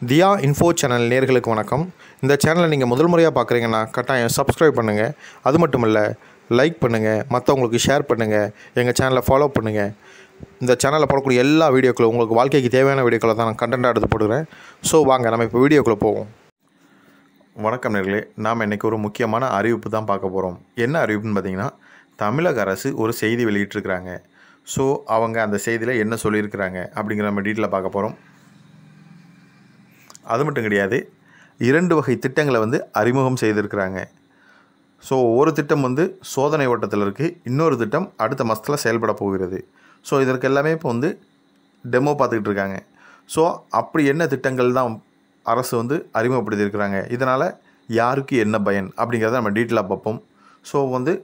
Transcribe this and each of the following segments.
தியா info channel நேர்களுக்கு வணக்கம் இந்த சேனலை நீங்கள் முதல் முறையாக பார்க்குறீங்கன்னா கட்டாயம் சப்ஸ்கிரைப் பண்ணுங்கள் அது மட்டும் இல்லை லைக் பண்ணுங்கள் மற்றவங்களுக்கு ஷேர் பண்ணுங்கள் எங்கள் சேனலை ஃபாலோ பண்ணுங்கள் இந்த சேனலில் போடக்கூடிய எல்லா வீடியோக்களும் உங்களுக்கு வாழ்க்கைக்கு தேவையான வீடியோக்களை தான் நான் கண்டென்ட்டாக எடுத்து போடுறேன் ஸோ வாங்க நம்ம இப்போ வீடியோக்குள்ளே போவோம் வணக்கம் நேர்களே நாம் இன்றைக்கி ஒரு முக்கியமான அறிவிப்பு தான் பார்க்க போகிறோம் என்ன அறிவிப்புன்னு பார்த்தீங்கன்னா தமிழக அரசு ஒரு செய்தி வெளியிட்டிருக்கிறாங்க ஸோ அவங்க அந்த செய்தியில் என்ன சொல்லியிருக்கிறாங்க அப்படிங்கிற நம்ம டீட்டெயிலாக பார்க்க போகிறோம் அது மட்டும் கிடையாது இரண்டு வகை திட்டங்களை வந்து அறிமுகம் செய்திருக்கிறாங்க ஸோ ஒரு திட்டம் வந்து சோதனை ஓட்டத்தில் இருக்குது இன்னொரு திட்டம் அடுத்த மாதத்தில் செயல்பட போகிறது ஸோ இதற்கு எல்லாமே இப்போ வந்து டெமோ பார்த்துக்கிட்டு இருக்காங்க ஸோ அப்படி என்ன திட்டங்கள் தான் அரசு வந்து அறிமுகப்படுத்தியிருக்கிறாங்க இதனால் யாருக்கு என்ன பயன் அப்படிங்கிறத நம்ம டீட்டெயிலாக பார்ப்போம் ஸோ வந்து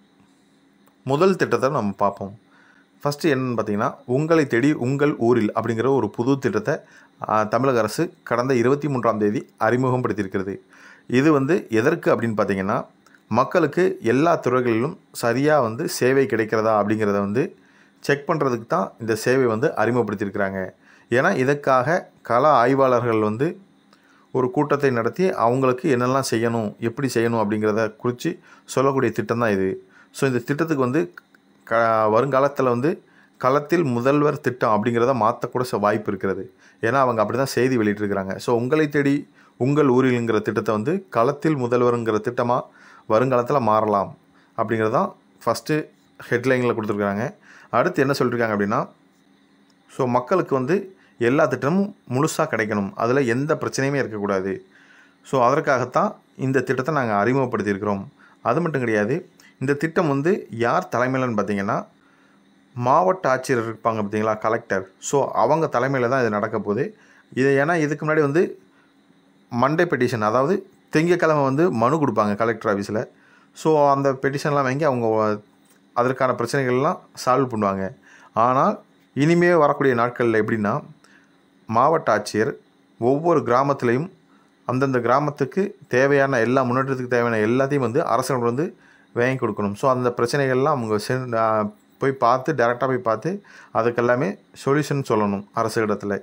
முதல் திட்டத்தை நம்ம பார்ப்போம் ஃபஸ்ட்டு என்னன்னு பார்த்தீங்கன்னா உங்களை தேடி உங்கள் ஊரில் அப்படிங்கிற ஒரு புது திட்டத்தை ஆ, தமிழக அரசு கடந்த இருபத்தி மூன்றாம் தேதி அறிமுகப்படுத்தியிருக்கிறது இது வந்து எதற்கு அப்படின்னு பார்த்தீங்கன்னா மக்களுக்கு எல்லா துறைகளிலும் சரியாக வந்து சேவை கிடைக்கிறதா அப்படிங்கிறத வந்து செக் பண்ணுறதுக்கு தான் இந்த சேவை வந்து அறிமுகப்படுத்தியிருக்கிறாங்க ஏன்னா இதற்காக கள ஆய்வாளர்கள் வந்து ஒரு கூட்டத்தை நடத்தி அவங்களுக்கு என்னெல்லாம் செய்யணும் எப்படி செய்யணும் அப்படிங்கிறத குறித்து சொல்லக்கூடிய திட்டம் தான் இது ஸோ இந்த திட்டத்துக்கு வந்து க வருங்காலத்தில் வந்து களத்தில் முதல்வர் திட்டம் அப்படிங்கிறத மாற்றக்கூட ச- வாய்ப்பு இருக்கிறது ஏன்னா அவங்க அப்படி தான் செய்தி வெளியிட்டிருக்கிறாங்க ஸோ உங்களை தேடி உங்கள் ஊரில்ங்கிற திட்டத்தை வந்து களத்தில் முதல்வருங்கிற திட்டமாக வருங்காலத்தில் மாறலாம் அப்படிங்கிறது தான் ஃபஸ்ட்டு ஹெட்லைனில் கொடுத்துருக்குறாங்க அடுத்து என்ன சொல்லியிருக்காங்க அப்படின்னா ஸோ மக்களுக்கு வந்து எல்லா திட்டமும் முழுசாக கிடைக்கணும் அதில் எந்த பிரச்சனையுமே இருக்கக்கூடாது ஸோ அதற்காகத்தான் இந்த திட்டத்தை நாங்கள் அறிமுகப்படுத்தியிருக்கிறோம் அது மட்டும் கிடையாது இந்த திட்டம் வந்து யார் தலைமையிலன்னு பார்த்தீங்கன்னா மாவட்ட ஆட்சியர் இருப்பாங்க பார்த்தீங்களா கலெக்டர் ஸோ அவங்க தலைமையில் தான் இது நடக்க போகுது இது ஏன்னா இதுக்கு முன்னாடி வந்து மண்டே பெட்டிஷன் அதாவது திங்கக்கிழமை வந்து மனு கொடுப்பாங்க கலெக்டர் ஆஃபீஸில் ஸோ அந்த பெட்டிஷன்லாம் வாங்கி அவங்க அதற்கான பிரச்சனைகள்லாம் சால்வ் பண்ணுவாங்க ஆனால் இனிமே வரக்கூடிய நாட்களில் எப்படின்னா மாவட்ட ஆட்சியர் ஒவ்வொரு கிராமத்துலேயும் அந்தந்த கிராமத்துக்கு தேவையான எல்லா முன்னேற்றத்துக்கு தேவையான எல்லாத்தையும் வந்து அரசு வந்து வாங்கி கொடுக்கணும் ஸோ அந்த பிரச்சனைகள்லாம் அவங்க சென் ஆ, போய் பார்த்து டேரெக்டாக போய் பார்த்து அதுக்கெல்லாமே சொல்யூஷன் சொல்லணும் அரசு இடத்துல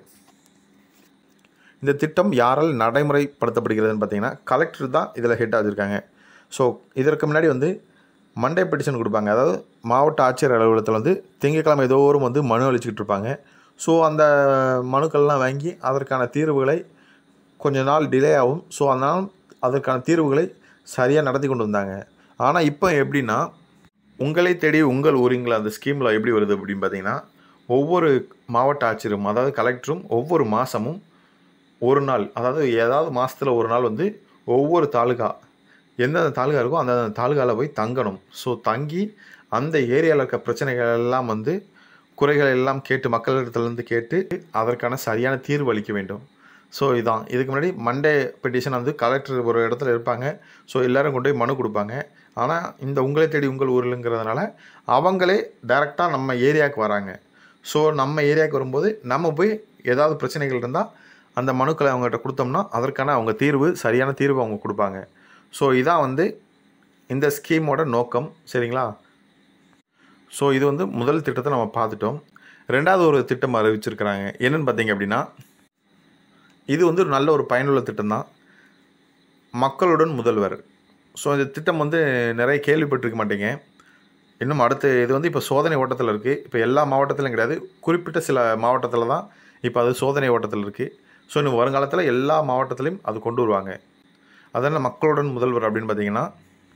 இந்த திட்டம் யாரால் நடைமுறைப்படுத்தப்படுகிறதுன்னு பார்த்தீங்கன்னா கலெக்டர் தான் இதில் ஹெட்டாக வச்சுருக்காங்க ஸோ இதற்கு முன்னாடி வந்து மண்டே பெட்டிஷன் கொடுப்பாங்க அதாவது மாவட்ட ஆட்சியர் அலுவலகத்தில் வந்து திங்கட்கிழமை ஏதோறும் வந்து மனு அளிச்சுக்கிட்டு இருப்பாங்க ஸோ அந்த மனுக்கள்லாம் வாங்கி அதற்கான தீர்வுகளை கொஞ்ச நாள் டிலே ஆகும் ஸோ அதனால் அதற்கான தீர்வுகளை சரியாக நடத்தி கொண்டு வந்தாங்க ஆனால் இப்போ எப்படின்னா உங்களை தேடி உங்கள் ஊரிங்கள அந்த ஸ்கீமில் எப்படி வருது அப்படின்னு பார்த்தீங்கன்னா ஒவ்வொரு மாவட்ட ஆட்சியரும் அதாவது கலெக்டரும் ஒவ்வொரு மாதமும் ஒரு நாள் அதாவது ஏதாவது மாதத்தில் ஒரு நாள் வந்து ஒவ்வொரு தாலுகா எந்தெந்த தாலுகா இருக்கோ அந்தந்த தாலுகாவில் போய் தங்கணும் ஸோ தங்கி அந்த ஏரியாவில் இருக்க பிரச்சனைகள் எல்லாம் வந்து குறைகள் எல்லாம் கேட்டு மக்களிடத்துலேருந்து கேட்டு அதற்கான சரியான தீர்வு அளிக்க வேண்டும் ஸோ இதான் இதுக்கு முன்னாடி மண்டே பெட்டிஷன் வந்து கலெக்டர் ஒரு இடத்துல இருப்பாங்க ஸோ எல்லாரும் கொண்டு போய் மனு கொடுப்பாங்க ஆனால் இந்த உங்களை தேடி உங்கள் ஊருங்கிறதுனால அவங்களே டைரெக்டாக நம்ம ஏரியாவுக்கு வராங்க ஸோ நம்ம ஏரியாவுக்கு வரும்போது நம்ம போய் ஏதாவது பிரச்சனைகள் இருந்தால் அந்த மனுக்களை அவங்ககிட்ட கொடுத்தோம்னா அதற்கான அவங்க தீர்வு சரியான தீர்வு அவங்க கொடுப்பாங்க ஸோ இதான் வந்து இந்த ஸ்கீமோட நோக்கம் சரிங்களா ஸோ இது வந்து முதல் திட்டத்தை நம்ம பார்த்துட்டோம் ரெண்டாவது ஒரு திட்டம் அறிவிச்சிருக்கிறாங்க என்னன்னு பார்த்தீங்க அப்படின்னா இது வந்து ஒரு நல்ல ஒரு பயனுள்ள திட்டம் தான் மக்களுடன் முதல்வர் ஸோ இந்த திட்டம் வந்து நிறைய கேள்விப்பட்டிருக்க மாட்டீங்க இன்னும் அடுத்து இது வந்து இப்போ சோதனை ஓட்டத்தில் இருக்குது இப்போ எல்லா மாவட்டத்திலும் கிடையாது குறிப்பிட்ட சில மாவட்டத்தில் தான் இப்போ அது சோதனை ஓட்டத்தில் இருக்குது ஸோ இன்னும் வருங்காலத்தில் எல்லா மாவட்டத்திலையும் அது கொண்டு வருவாங்க அதனால் மக்களுடன் முதல்வர் அப்படின்னு பார்த்தீங்கன்னா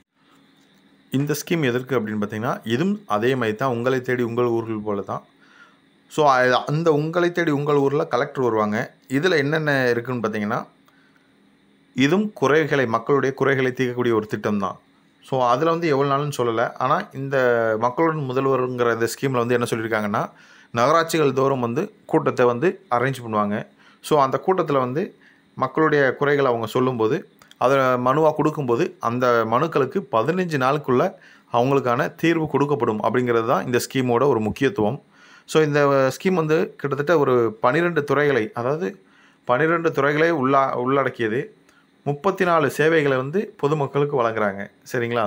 இந்த ஸ்கீம் எதற்கு அப்படின்னு பார்த்தீங்கன்னா இதுவும் அதே மாதிரி தான் உங்களை தேடி உங்கள் ஊர்கள் போல தான் ஸோ அந்த உங்களை தேடி உங்கள் ஊரில் கலெக்டர் வருவாங்க இதில் என்னென்ன இருக்குன்னு பார்த்தீங்கன்னா இதுவும் குறைகளை மக்களுடைய குறைகளை தீர்க்கக்கூடிய ஒரு திட்டம் தான் ஸோ அதில் வந்து எவ்வளோ நாள்னு சொல்லலை ஆனால் இந்த மக்களுடன் முதல்வருங்கிற இந்த ஸ்கீமில் வந்து என்ன சொல்லியிருக்காங்கன்னா நகராட்சிகள் தோறும் வந்து கூட்டத்தை வந்து அரேஞ்ச் பண்ணுவாங்க ஸோ அந்த கூட்டத்தில் வந்து மக்களுடைய குறைகளை அவங்க சொல்லும்போது அதை மனுவாக கொடுக்கும்போது அந்த மனுக்களுக்கு பதினஞ்சு நாளுக்குள்ளே அவங்களுக்கான தீர்வு கொடுக்கப்படும் அப்படிங்கிறது தான் இந்த ஸ்கீமோட ஒரு முக்கியத்துவம் ஸோ இந்த ஸ்கீம் வந்து கிட்டத்தட்ட ஒரு பன்னிரெண்டு துறைகளை அதாவது பன்னிரெண்டு துறைகளை உள்ளா உள்ளடக்கியது முப்பத்தி நாலு சேவைகளை வந்து பொதுமக்களுக்கு வழங்குறாங்க சரிங்களா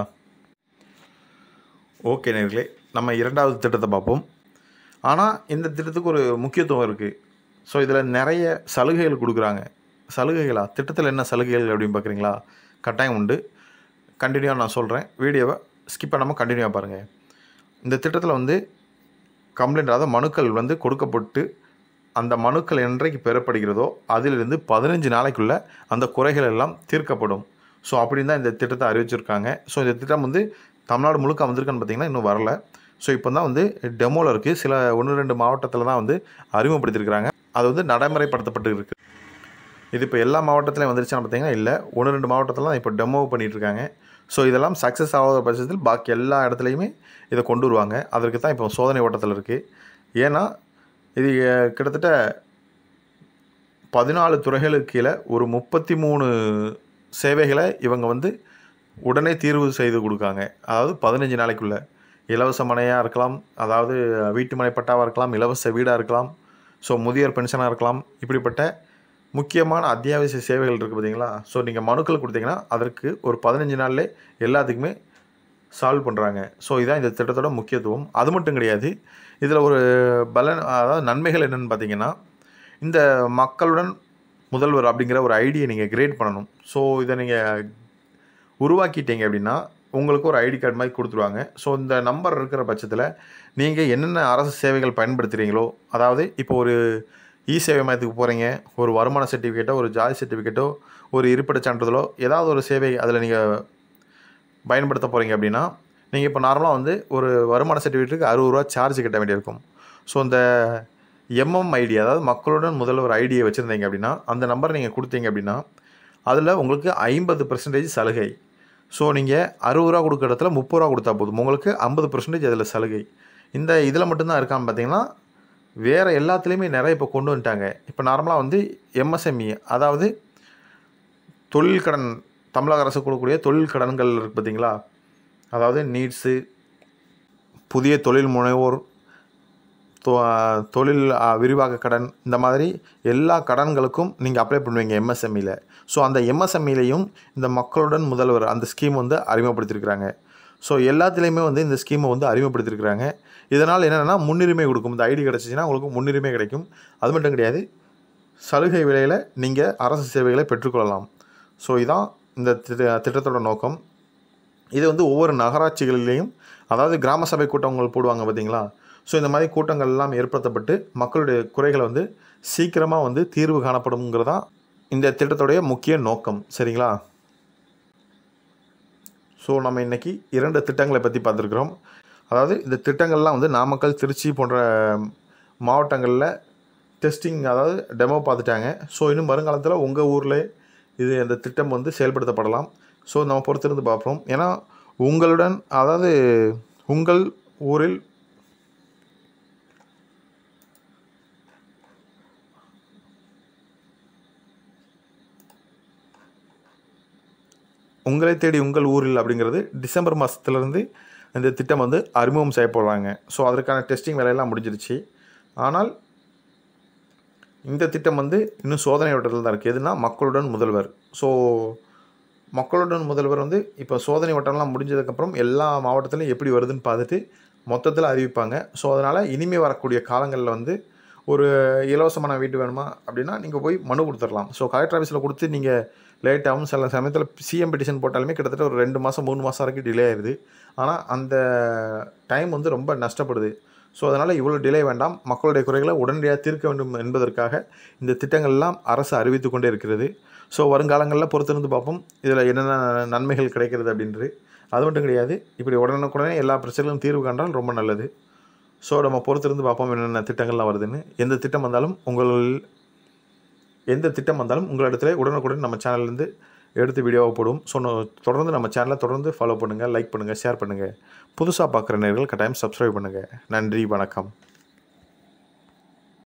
ஓகே நேர்களே நம்ம இரண்டாவது திட்டத்தை பார்ப்போம் ஆனால் இந்த திட்டத்துக்கு ஒரு முக்கியத்துவம் இருக்குது ஸோ இதில் நிறைய சலுகைகள் கொடுக்குறாங்க சலுகைகளா திட்டத்தில் என்ன சலுகைகள் அப்படின்னு பார்க்குறீங்களா கட்டாயம் உண்டு கண்டினியூவாக நான் சொல்கிறேன் வீடியோவை ஸ்கிப் பண்ணாமல் கண்டினியூவாக பாருங்கள் இந்த திட்டத்தில் வந்து கம்ப்ளைண்ட் அதாவது மனுக்கள் வந்து கொடுக்கப்பட்டு அந்த மனுக்கள் என்றைக்கு பெறப்படுகிறதோ அதிலிருந்து பதினஞ்சு நாளைக்குள்ளே அந்த குறைகள் எல்லாம் தீர்க்கப்படும் ஸோ அப்படின்னு தான் இந்த திட்டத்தை அறிவிச்சிருக்காங்க ஸோ இந்த திட்டம் வந்து தமிழ்நாடு முழுக்க வந்திருக்கான்னு பார்த்தீங்கன்னா இன்னும் வரல ஸோ இப்போ தான் வந்து டெமோவில் இருக்குது சில ஒன்று ரெண்டு மாவட்டத்தில் தான் வந்து அறிமுகப்படுத்தியிருக்கிறாங்க அது வந்து நடைமுறைப்படுத்தப்பட்டு இருக்குது இது இப்போ எல்லா மாவட்டத்திலையும் வந்துருச்சான்னு பார்த்தீங்கன்னா இல்லை ஒன்று ரெண்டு மாவட்டத்தில் தான் இப்போ டெமோ பண்ணிகிட்டு இருக்காங்க ஸோ இதெல்லாம் சக்ஸஸ் ஆகாத பட்சத்தில் பாக்கி எல்லா இடத்துலையுமே இதை கொண்டு வருவாங்க அதற்கு தான் இப்போ சோதனை ஓட்டத்தில் இருக்குது ஏன்னா இது அஹ், கிட்டத்தட்ட பதினாலு துறைகளுக்கு கீழே ஒரு முப்பத்தி மூணு சேவைகளை இவங்க வந்து உடனே தீர்வு செய்து கொடுக்காங்க அதாவது பதினஞ்சு நாளைக்குள்ளே இலவச மனையாக இருக்கலாம் அதாவது வீட்டு மனை பட்டாவாக இருக்கலாம் இலவச வீடாக இருக்கலாம் ஸோ முதியோர் பென்ஷனாக இருக்கலாம் இப்படிப்பட்ட முக்கியமான அத்தியாவசிய சேவைகள் இருக்குது பார்த்தீங்களா ஸோ நீங்கள் மனுக்கள் கொடுத்தீங்கன்னா அதற்கு ஒரு பதினஞ்சு நாள்லே எல்லாத்துக்குமே சால்வ் பண்ணுறாங்க ஸோ இதான் இந்த திட்டத்தோட முக்கியத்துவம் அது மட்டும் கிடையாது இதில் ஒரு பலன் அதாவது நன்மைகள் என்னென்னு பார்த்தீங்கன்னா இந்த மக்களுடன் முதல்வர் அப்படிங்கிற ஒரு ஐடியை நீங்கள் கிரியேட் பண்ணணும் ஸோ இதை நீங்கள் உருவாக்கிட்டீங்க அப்படின்னா உங்களுக்கு ஒரு ஐடி கார்டு மாதிரி கொடுத்துருவாங்க ஸோ இந்த நம்பர் இருக்கிற பட்சத்தில் நீங்கள் என்னென்ன அரசு சேவைகள் பயன்படுத்துகிறீங்களோ அதாவது இப்போ ஒரு இ சேவை மையத்துக்கு போகிறீங்க ஒரு வருமான சர்டிஃபிகேட்டோ ஒரு ஜாதி சர்டிஃபிகேட்டோ ஒரு இருப்பிடச் சான்றிதழோ ஏதாவது ஒரு சேவை அதில் நீங்கள் பயன்படுத்த போகிறீங்க அப்படின்னா நீங்கள் இப்போ நார்மலாக வந்து ஒரு வருமான சர்டிஃபிகேட்டுக்கு அறுபது ரூபா சார்ஜ் கட்ட வேண்டியிருக்கும் ஸோ இந்த எம்எம் ஐடி அதாவது மக்களுடன் முதல்வர் ஐடியை வச்சுருந்தீங்க அப்படின்னா அந்த நம்பரை நீங்கள் கொடுத்தீங்க அப்படின்னா அதில் உங்களுக்கு ஐம்பது பர்சன்டேஜ் சலுகை ஸோ நீங்கள் அறுபது ரூபா கொடுக்குற இடத்துல முப்பது ரூபா கொடுத்தா போதும் உங்களுக்கு ஐம்பது பர்சன்டேஜ் அதில் சலுகை இந்த இதில் மட்டும்தான் இருக்கான்னு பார்த்தீங்கன்னா வேறு எல்லாத்துலேயுமே நிறைய இப்போ கொண்டு வந்துட்டாங்க இப்போ நார்மலாக வந்து எம்எஸ்எம்இ அதாவது தொழில் கடன் தமிழக அரசு கொடுக்கக்கூடிய தொழில் கடன்கள் இருக்குது பார்த்தீங்களா அதாவது நீட்ஸு புதிய தொழில் முனைவோர் தொ- தொழில் ஆ, விரிவாக்க கடன் இந்த மாதிரி எல்லா கடன்களுக்கும் நீங்கள் அப்ளை பண்ணுவீங்க எம்எஸ்எம்இயில் ஸோ அந்த எம்எஸ்எம்இலையும் இந்த மக்களுடன் முதல்வர் அந்த ஸ்கீம் வந்து அறிமுகப்படுத்தியிருக்கிறாங்க ஸோ எல்லாத்துலேயுமே வந்து இந்த ஸ்கீமை வந்து அறிமுகப்படுத்தியிருக்கிறாங்க இதனால் என்னென்னா முன்னுரிமை கொடுக்கும் இந்த ஐடி கிடச்சிச்சின்னா உங்களுக்கு முன்னுரிமை கிடைக்கும் அது மட்டும் கிடையாது சலுகை விலையில் நீங்கள் அரசு சேவைகளை பெற்றுக்கொள்ளலாம் ஸோ இதான் இந்த திட்ட திட்டத்தோட நோக்கம் இது வந்து ஒவ்வொரு நகராட்சிகளிலேயும் அதாவது கிராம சபை கூட்டங்கள் போடுவாங்க பார்த்தீங்களா ஸோ இந்த மாதிரி கூட்டங்கள் எல்லாம் ஏற்படுத்தப்பட்டு மக்களுடைய குறைகளை வந்து சீக்கிரமாக வந்து தீர்வு காணப்படும்ங்கிறதான் இந்த திட்டத்துடைய முக்கிய நோக்கம் சரிங்களா ஸோ நம்ம இன்னைக்கு இரண்டு திட்டங்களை பற்றி பார்த்துருக்குறோம் அதாவது இந்த திட்டங்கள்லாம் வந்து நாமக்கல் திருச்சி போன்ற மாவட்டங்களில் டெஸ்டிங் அதாவது டெமோ பார்த்துட்டாங்க ஸோ இன்னும் வருங்காலத்தில் உங்கள் ஊரில் இது அந்த திட்டம் வந்து செயல்படுத்தப்படலாம் ஸோ நம்ம பொறுத்திருந்து பார்ப்போம் ஏன்னா உங்களுடன் அதாவது உங்கள் ஊரில் உங்களை தேடி உங்கள் ஊரில் அப்படிங்கிறது டிசம்பர் மாதத்துலேருந்து இந்த திட்டம் வந்து அறிமுகம் செய்ய போகிறாங்க ஸோ அதற்கான டெஸ்டிங் வேலையெல்லாம் முடிஞ்சிருச்சு ஆனால் இந்த திட்டம் வந்து இன்னும் சோதனை வட்டத்தில் தான் இருக்குது எதுனா மக்களுடன் முதல்வர் ஸோ மக்களுடன் முதல்வர் வந்து இப்போ சோதனை வட்டம்லாம் முடிஞ்சதுக்கப்புறம் எல்லா மாவட்டத்திலையும் எப்படி வருதுன்னு பார்த்துட்டு மொத்தத்தில் அறிவிப்பாங்க ஸோ அதனால் இனிமே வரக்கூடிய காலங்களில் வந்து ஒரு இலவசமான வீட்டு வேணுமா அப்படின்னா நீங்கள் போய் மனு கொடுத்துடலாம் ஸோ கலெக்டர் ஆஃபீஸில் கொடுத்து நீங்கள் லேட் ஆகும் சில சமயத்தில் சிஎம் பெட்டிஷன் போட்டாலுமே கிட்டத்தட்ட ஒரு ரெண்டு மாதம் மூணு மாதம் வரைக்கும் டிலே ஆயிடுது ஆனால் அந்த டைம் வந்து ரொம்ப நஷ்டப்படுது ஸோ அதனால் இவ்வளோ டிலே வேண்டாம் மக்களுடைய குறைகளை உடனடியாக தீர்க்க வேண்டும் என்பதற்காக இந்த திட்டங்கள்லாம் அரசு அறிவித்து கொண்டே இருக்கிறது ஸோ வருங்காலங்களில் பொறுத்திருந்து பார்ப்போம் இதில் என்னென்ன நன்மைகள் கிடைக்கிறது அப்படின்றது அது மட்டும் கிடையாது இப்படி உடனுக்குடனே எல்லா பிரச்சனைகளும் தீர்வு கண்டால் ரொம்ப நல்லது ஸோ நம்ம பொறுத்திருந்து பார்ப்போம் என்னென்ன திட்டங்கள்லாம் வருதுன்னு எந்த திட்டம் வந்தாலும் உங்கள் எந்த திட்டம் வந்தாலும் உங்களிடத்துல உடனுக்குடன் நம்ம சேனல்லேருந்து எடுத்து வீடியோவை போடுவோம் ஸோ தொடர்ந்து நம்ம சேனலை தொடர்ந்து ஃபாலோ பண்ணுங்கள் லைக் பண்ணுங்கள் ஷேர் பண்ணுங்கள் புதுசாக பார்க்குற நேர்கள் கட்டாயம் சப்ஸ்கிரைப் பண்ணுங்கள் நன்றி வணக்கம்